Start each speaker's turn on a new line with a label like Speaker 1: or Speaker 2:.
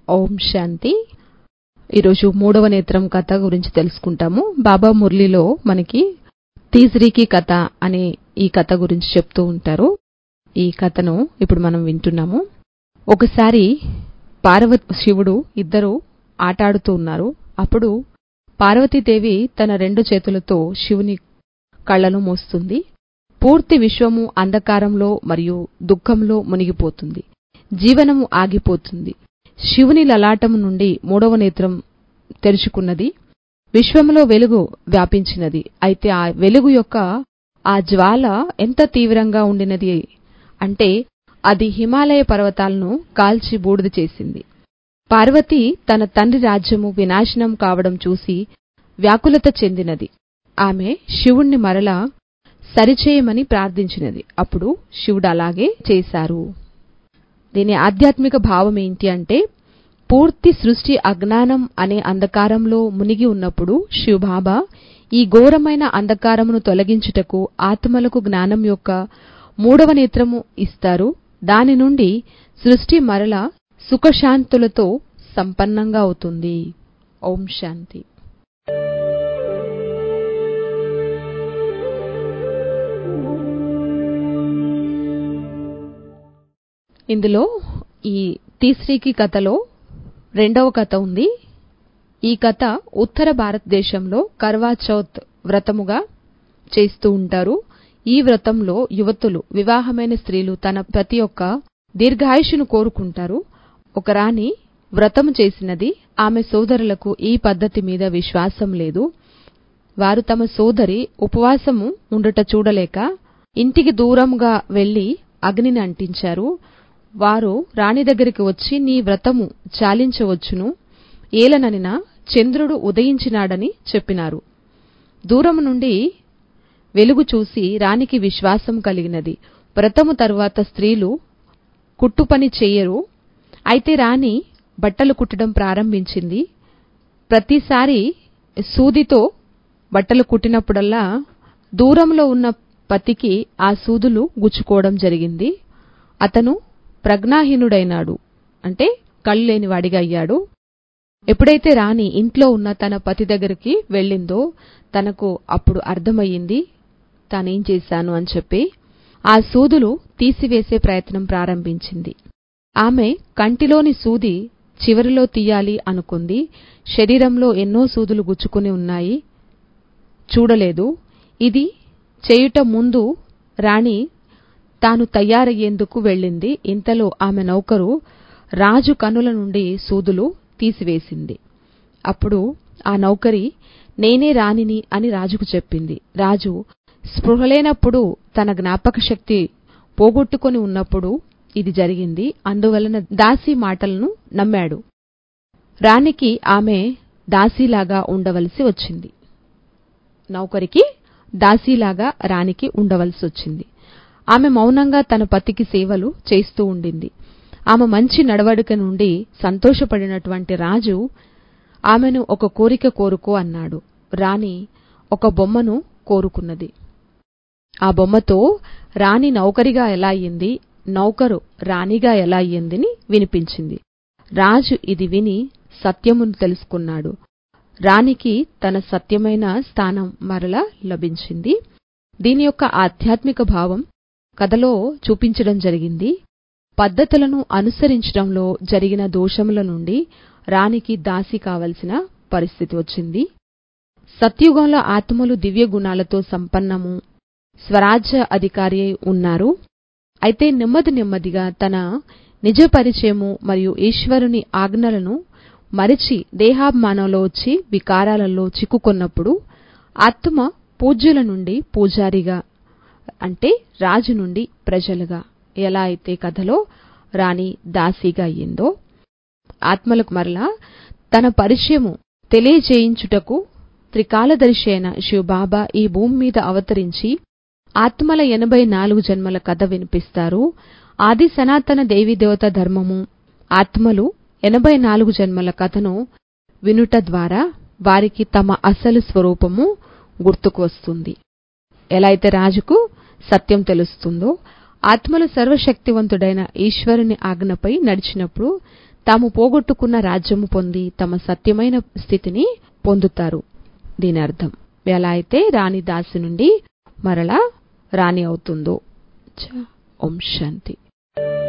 Speaker 1: ఓం శాంతి ఈరోజు మూడవ నేత్రం కథ గురించి తెలుసుకుంటాము బాబా మురళిలో మనకి తీసరికి కథ అనే ఈ కథ గురించి చెప్తూ ఉంటారు ఈ కథను ఇప్పుడు మనం వింటున్నాము ఒకసారి పార్వతి శివుడు ఇద్దరు ఆటాడుతూ ఉన్నారు అప్పుడు పార్వతీదేవి తన రెండు చేతులతో శివుని కళ్ళను మోస్తుంది పూర్తి విశ్వము అంధకారంలో మరియు దుఃఖంలో మునిగిపోతుంది జీవనము ఆగిపోతుంది శివుని లలాటము నుండి మూడవ నేత్రం తెరుచుకున్నది విశ్వములో వెలుగు వ్యాపించినది అయితే ఆ వెలుగు యొక్క ఆ జ్వాల ఎంత తీవ్రంగా ఉండినది అంటే అది హిమాలయ పర్వతాలను కాల్చి బూడిద చేసింది పార్వతి తన తండ్రి రాజ్యము వినాశనం కావడం చూసి వ్యాకులత చెందినది ఆమె శివుణ్ణి మరలా సరిచేయమని ప్రార్థించినది అప్పుడు శివుడు అలాగే చేశారు దీని ఆధ్యాత్మిక భావం ఏంటి అంటే పూర్తి సృష్టి అజ్ఞానం అనే అంధకారంలో మునిగి ఉన్నప్పుడు శివబాబా ఈ ఘోరమైన అంధకారమును తొలగించుటకు ఆత్మలకు జ్ఞానం యొక్క మూడవ నేత్రము ఇస్తారు దాని నుండి సృష్టి మరల సుఖశాంతులతో సంపన్నంగా అవుతుంది ఓం శాంతి ఇందులో ఈ తీశ్రీకి కథలో రెండవ కథ ఉంది ఈ కథ ఉత్తర భారతదేశంలో కర్వా చౌత్ వ్రతముగా చేస్తూ ఉంటారు ఈ వ్రతంలో యువతులు వివాహమైన స్త్రీలు తన ప్రతి ఒక్క దీర్ఘాయుషును కోరుకుంటారు ఒక రాణి వ్రతము చేసినది ఆమె సోదరులకు ఈ పద్ధతి మీద విశ్వాసం లేదు వారు తమ సోదరి ఉపవాసము ఉండుట చూడలేక ఇంటికి దూరంగా వెళ్లి అగ్నిని అంటించారు వారు రాణి దగ్గరికి వచ్చి నీ వ్రతము చాలించవచ్చును ఏలననిన చంద్రుడు ఉదయించినాడని చెప్పినారు దూరము నుండి వెలుగు చూసి రాణికి విశ్వాసం కలిగినది వ్రతము తరువాత స్త్రీలు కుట్టుపని చెయ్యరు అయితే రాణి బట్టలు కుట్టడం ప్రారంభించింది ప్రతిసారి సూదితో బట్టలు కుట్టినప్పుడల్లా దూరంలో ఉన్న పతికి ఆ సూదులు గుచ్చుకోవడం జరిగింది అతను ప్రజ్ఞాహీనుడైనాడు అంటే కళ్ళు లేనివాడిగా అయ్యాడు ఎప్పుడైతే రాణి ఇంట్లో ఉన్న తన పతి దగ్గరికి వెళ్ళిందో తనకు అప్పుడు అర్థమయ్యింది తానేం చేశాను అని చెప్పి ఆ సూదులు తీసివేసే ప్రయత్నం ప్రారంభించింది ఆమె కంటిలోని సూది చివరిలో తీయాలి అనుకుంది శరీరంలో ఎన్నో సూదులు గుచ్చుకుని ఉన్నాయి చూడలేదు ఇది చేయుట ముందు రాణి తాను తయారయ్యేందుకు వెళ్ళింది ఇంతలో ఆమె నౌకరు రాజు కనుల నుండి సూదులు తీసివేసింది అప్పుడు ఆ నౌకరి నేనే రాణిని అని రాజుకు చెప్పింది రాజు స్పృహలేనప్పుడు తన జ్ఞాపక శక్తి పోగొట్టుకొని ఉన్నప్పుడు ఇది జరిగింది అందువలన దాసి మాటలను నమ్మాడు రాణికి ఆమె దాసీలాగా ఉండవలసి వచ్చింది నౌకరికి దాసీలాగా రాణికి ఉండవలసి వచ్చింది ఆమె మౌనంగా తన పతికి సేవలు చేస్తూ ఉండింది ఆమె మంచి నడవడిక నుండి సంతోషపడినటువంటి రాజు ఆమెను ఒక కోరిక కోరుకో అన్నాడు రాణి ఒక బొమ్మను కోరుకున్నది ఆ బొమ్మతో రాణి నౌకరిగా ఎలా అయ్యింది నౌకరు రాణిగా ఎలా అయ్యిందని వినిపించింది రాజు ఇది విని సత్యమును తెలుసుకున్నాడు రాణికి తన సత్యమైన స్థానం మరల లభించింది దీని యొక్క ఆధ్యాత్మిక భావం కథలో చూపించడం జరిగింది పద్ధతులను అనుసరించడంలో జరిగిన దోషముల నుండి రాణికి దాసి కావలసిన పరిస్థితి వచ్చింది సత్యుగంలో ఆత్మలు దివ్య గుణాలతో సంపన్నము స్వరాజ్య అధికారి ఉన్నారు అయితే నెమ్మది నెమ్మదిగా తన నిజ పరిచయము మరియు ఈశ్వరుని ఆజ్ఞలను మరిచి దేహాభిమానంలో వచ్చి వికారాలలో చిక్కుకున్నప్పుడు ఆత్మ పూజ్యుల నుండి పూజారిగా అంటే రాజు నుండి ప్రజలుగా ఎలా అయితే కథలో రాణి దాసిగా అయ్యిందో ఆత్మలకు మరలా తన పరిచయము తెలియజేయించుటకు త్రికాలదర్శి అయిన శివబాబా ఈ భూమి మీద అవతరించి ఆత్మల ఎనభై నాలుగు జన్మల కథ వినిపిస్తారు ఆది సనాతన దేవత ధర్మము ఆత్మలు ఎనభై నాలుగు జన్మల కథను వినుట ద్వారా వారికి తమ అసలు స్వరూపము గుర్తుకు వస్తుంది ఎలా అయితే రాజుకు సత్యం తెలుస్తుందో ఆత్మలు సర్వశక్తివంతుడైన ఈశ్వరుని ఆజ్ఞపై నడిచినప్పుడు తాము పోగొట్టుకున్న రాజ్యము పొంది తమ సత్యమైన స్థితిని పొందుతారు దీని అర్థం ఎలా అయితే రాణి దాసి నుండి మరలా రాణి అవుతుందో ఓం శాంతి